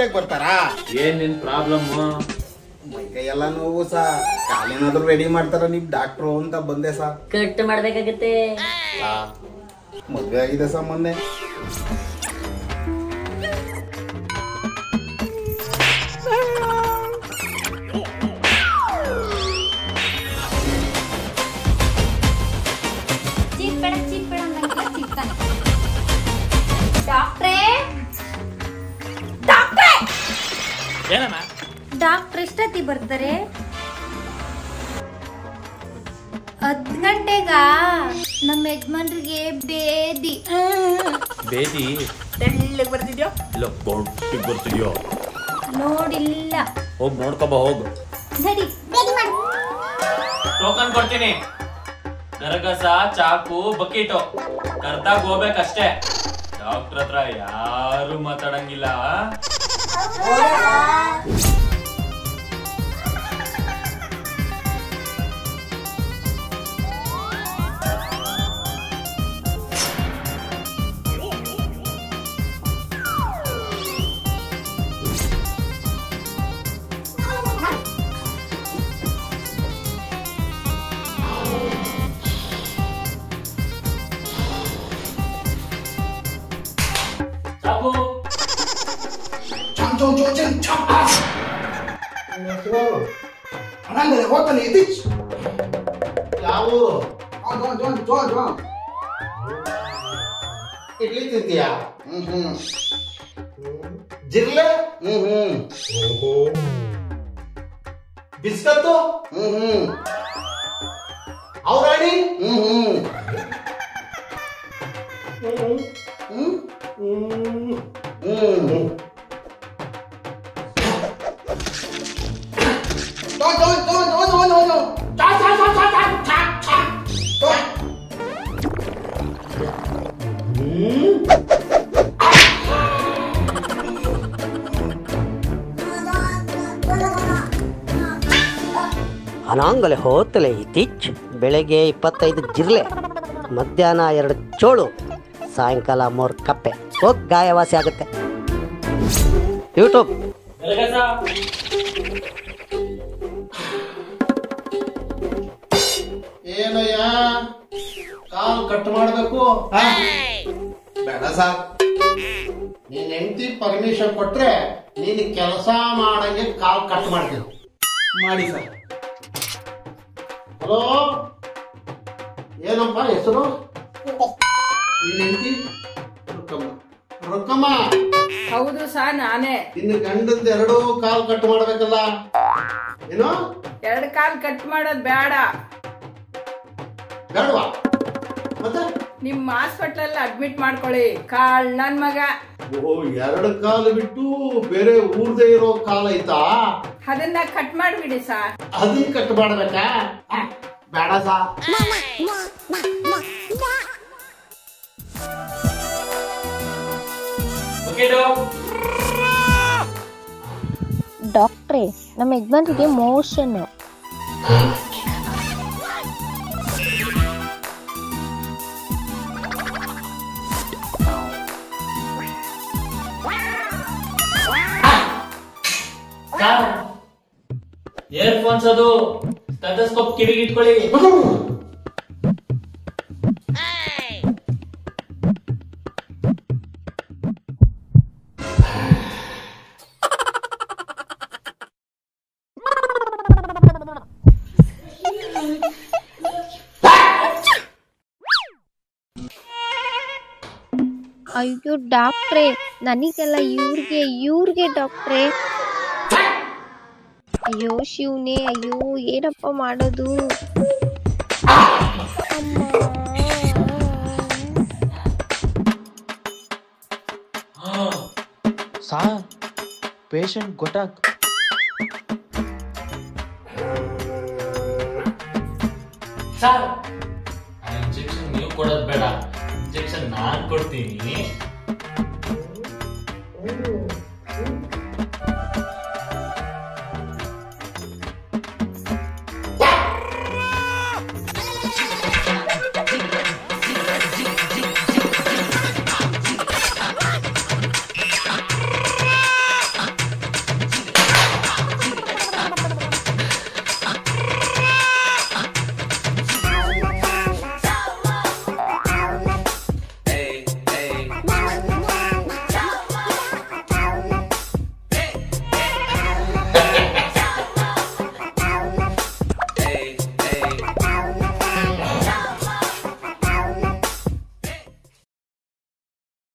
ಮದ್ವೆಗ್ ಬರ್ತಾರಾ ಏನ್ ನಿನ್ ಪ್ರಾಬ್ಲಮ್ ಮೈಕೈ ಎಲ್ಲ ನೋವು ಸಾ ಕಾಲೇನಾದ್ರೂ ರೆಡಿ ಮಾಡ್ತಾರ ನೀವ್ ಡಾಕ್ಟ್ರು ಅಂತ ಬಂದೆ ಸಾ ಕಟ್ ಮಾಡ್ಬೇಕಾಗತ್ತೆ ಸಾ, ಮದ್ವೆ ಆಗಿದೆ ಸಾ ಮೊನ್ನೆ ಚೀಪ್ ಬೇಡ ಚೀಪ್ ಬೇಡ ಅಂದಂಗೆಲ್ಲ ಚೀಪ್ತಾನೆ ಡಾಕ್ಟ್ರೇ ಡಾಕ್ಟ್ರೇ ಏನಮ್ಮ ಡಾಕ್ಟ್ರ್ ಎಷ್ಟೊತ್ತಿ ಬರ್ತಾರೆ ಹತ್ತು ಗಂಟೆಗ ನಮ್ಮ ಯಜಮಾನ್ರಿಗೆ ಬೇದಿ ಬೇದಿ ತೆಳ್ಳಗ್ ಬರ್ತಿದ್ಯೋ ಇಲ್ಲ ಬೊಟ್ಟಿಗೆ ಬರ್ತಿದ್ಯೋ ನೋಡಿಲ್ಲ ಹೋಗ್ ನೋಡ್ಕೊಬ ಹೋಗು ನಡಿ ಬೇದಿ ಮಾಡು ಟೋಕನ್ ಕೊಡ್ತೀನಿ ನರಗಸ ಚಾಕು ಬಕೀಟು ಕರ್ದಾಗ ಹೋಗ್ಬೇಕಷ್ಟೇ ಡಾಕ್ಟರ್ ಹತ್ರ ಯಾರು ಮಾತಾಡಂಗಿಲ್ಲ ಚಾಕು ಯಾವ ಇಡ್ಲಿ ತಿಂತೀಯಾ ಜಿರ್ಲೆ ಬಿಸ್ಕತ್ತು ಅವ್ರಾಣಿ ಅನಾಂಗಲೆ ಹೋತಲೆ ಇತ್ತೀಚ್ ಬೆಳಗ್ಗೆ ಇಪ್ಪತ್ತೈದು ಜಿರ್ಲೆ ಮಧ್ಯಾಹ್ನ ಎರಡು ಚೋಳು ಸಾಯಂಕಾಲ ಮೂರು ಕಪ್ಪೆ ಹೋಗಿ ಗಾಯವಾಸಿ ಆಗುತ್ತೆ ಯೂಟ್ಯೂಬ್ ನರಗಸ ಏನಯ್ಯ ಕಾಲ್ ಕಟ್ ಮಾಡ್ಬೇಕು ಆ? ಬೇಡ ಸಾರ್ ನೀನ್ ಹೆಂಡತಿ ಪರ್ಮಿಷನ್ ಕೊಟ್ರೆ ನೀನ್ ಕೆಲಸ ಮಾಡಂಗೆ ಕಾಲ್ ಕಟ್ ಮಾಡ್ತೀನಿ ಮಾಡಿ ಸರ್ ಹಲೋ ಏನಪ್ಪ ಹೆಸರು ನಿನ್ ಹೆಂಡತಿ ರುಕ್ಕಮ್ಮ ರುಕ್ಕಮ್ಮ ಹೌದು ಸಾ ನಾನೇ ಇನ್ನು ಗಂಡಂದ ಎರಡೂ ಕಾಲ್ ಕಟ್ ಮಾಡ್ಬೇಕಲ್ಲ ಏನು ಎರಡು ಕಾಲ್ ಕಟ್ ಮಾಡೋದ್ ಬೇಡ ಬೇಡವಾ ಮತ್ತೆ ನಿಮ್ ಹಾಸ್ಪಿಟ್ಲಲ್ಲಿ ಅಡ್ಮಿಟ್ ಮಾಡ್ಕೊಳ್ಳಿ ಕಾಳ್ ನನ್ ಮಗ ಓ ಎರಡು ಕಾಲು ಬಿಟ್ಟು ಬೇರೆ ಊರ್ದೇ ಇರೋ ಕಾಲ ಐತಾ ಅದನ್ನ ಕಟ್ ಮಾಡ್ಬಿಡಿ ಸಾ ಅದನ್ನ ಕಟ್ ಮಾಡ್ಬೇಕಾ ಆ, ಬೇಡ ಸಾ ಬಕೀಟು ಡಾಕ್ಟ್ರೇ ನಮ್ಮ ಯಜಮಾನ್ರಿಗೆ ಮೋಷನ್ ಇಯರ್ಫೋನ್ಸ್ ಅದು ಸ್ಟೆಥೋಸ್ಕೋಪ್ ಕಿವಿಗೆ ಇಟ್ಕೊಳ್ಳಿ ಅಯ್ಯೋ ಡಾಕ್ಟ್ರೇ ನನಗೆಲ್ಲ ಇವ್ರಿಗೆ ಇವ್ರಿಗೆ ಡಾಕ್ಟ್ರೇ ಅಯ್ಯೋ ಶಿವನೇ ಅಯ್ಯೋ ಏನಪ್ಪ ಮಾಡೋದು ಅಮ್ಮ. ಸಾ ಪೇಷಂಟ್ ಗೊತ್ತಾಗ್ ಸರ್ ಇಂಜೆಕ್ಷನ್ ನೀವು ಕೊಡೋದ್ ಬೇಡ ಇಂಜೆಕ್ಷನ್ ನಾನ್ ಕೊಡ್ತೀನಿ